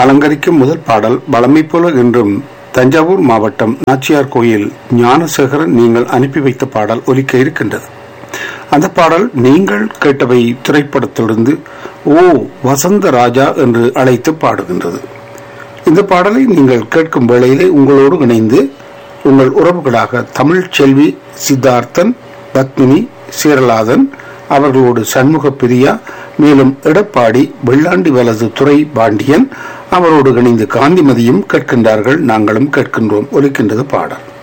அலங்கரிக்கும் முதல் பாடல் பழமை போல என்றும் தஞ்சாவூர் மாவட்டம் நாச்சியார் கோயில் ஞானசேகரன் நீங்கள் அனுப்பி வைத்த பாடல் ஒலிக்க இருக்கின்றது அந்த பாடல் நீங்கள் கேட்டவை திரைப்படத்திலிருந்து ஓ வசந்த ராஜா என்று அழைத்து பாடுகின்றது இந்த பாடலை நீங்கள் கேட்கும் வேளையிலே உங்களோடு இணைந்து உங்கள் உறவுகளாக தமிழ் செல்வி சித்தார்த்தன் பத்மினி சீரலாதன் அவர்களோடு சண்முக பிரியா மேலும் எடப்பாடி வெள்ளாண்டி வலது துறை பாண்டியன் அவரோடு இணைந்து காந்திமதியும் கேட்கின்றார்கள் நாங்களும் கேட்கின்றோம் ஒலிக்கின்றது பாடல்